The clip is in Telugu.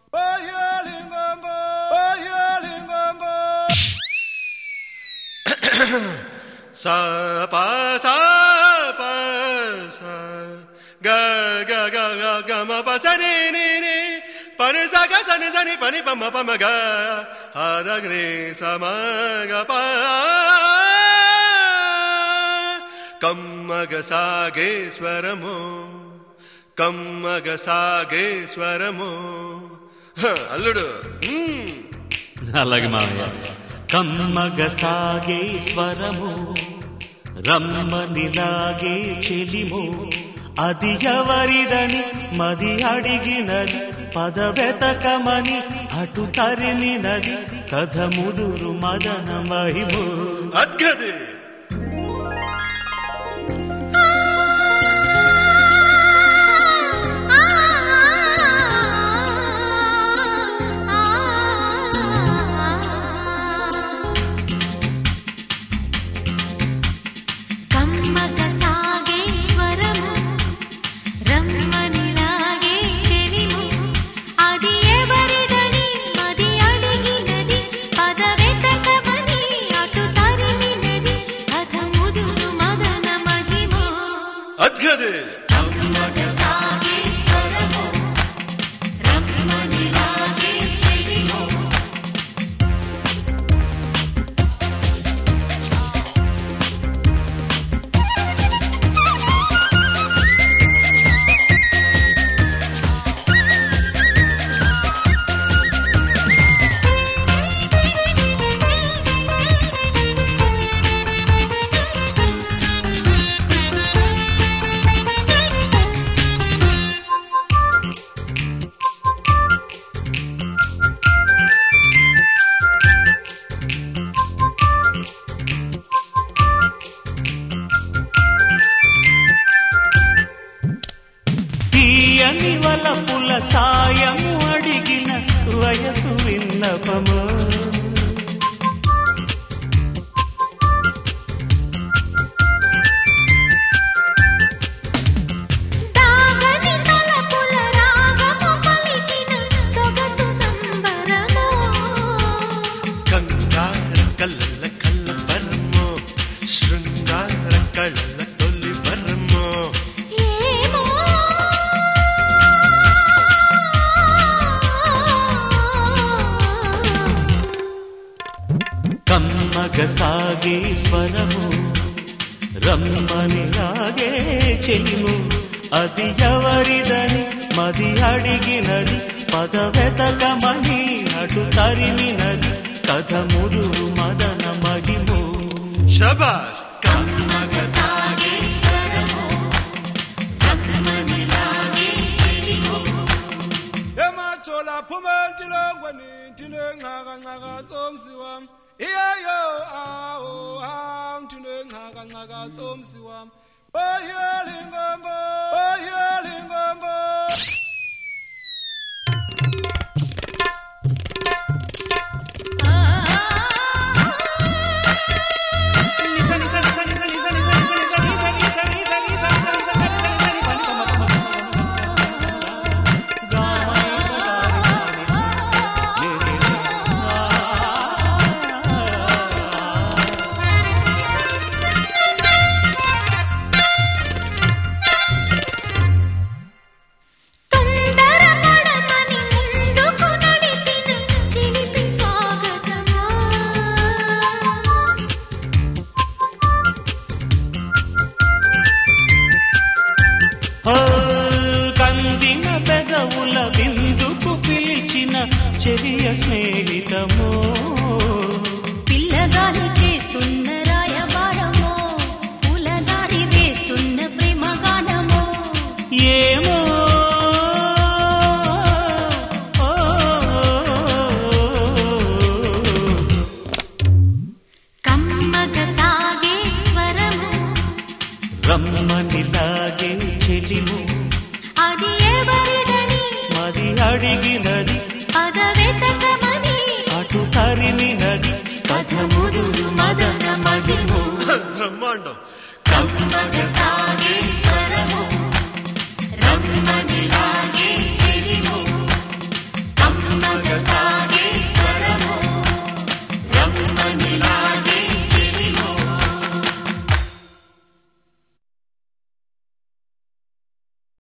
sa pa sa pa sa ga ga ga ga ga ma pa sa ni ni ni pa ni sa ga sa ni sa ni pa ni pa ma pa ma ga ha da ni sa ma ga pa కమ్మగ సాగే స్వరము కమ్మగ సాగే స్వరము హ, అల్లుడు మ్మ్. అలాగే మావయ్య కమ్మగ సాగే స్వరము రమ్మనిలాగే చెలిము అది ఎవరిదని మది అడిగినది పదవెతకమని అటు తరిమినది కథ ముదురు మదన మహిము అద్గది కమ్మగ సాగే స్వరము రమ్మనిలాగే చెలిము అది ఎవరిదని అది అడిగినది పదవెతకమని అటు తరిమినది కథ ముదురు మదన మహిమో అద్గది కమ్మగ సాగే స్వరము రమ్మనిలాగే చెలిము తీయని వలపుల సాయము అడిగిన వయసు విన్నపము తాగని తలపుల రాగము పలికిన సొగసు సంబరమో కంగార కల్లల కల్ల పరమో శృంగార కళ్ళ తొలి పరమో ఏమో కమ్మగ సాగే స్వరము రమ్మని రాగే చెలిము అది ఎవరిదని మది అడిగినది పదవెతకమని అటు తరిమినది కథ ముదురు మదన మగిము శబాష్ కమ్మగ సాగే స్వరము రమ్మనిలాగే చెలిము emajola phuma entilongweni ntile ngxaka ngxaka somsi wam iyeyo awo ham ntile ngxaka ngxaka somsi wam oyelingongo oyelingongo తొందర పడమని ముందుకు నడిపిన చిలిపి స్వాగతమా ఓ, కందిన పెదవుల విందుకు పిలిచిన చెలియ స్నేహితమో పిల్లగాలి చేస్తున్న రాయబారమో పూలదారి వేస్తున్న ప్రేమగానమో ఏమో ఓ, కమ్మగ సాగే స్వరము రమ్మనిలాగే చెలిము అది ఎవరిదని మది అడిగినది పదవెతకమని అటు తరిమినది కథ ముదురు మదన మదిము బ్రహ్మాండం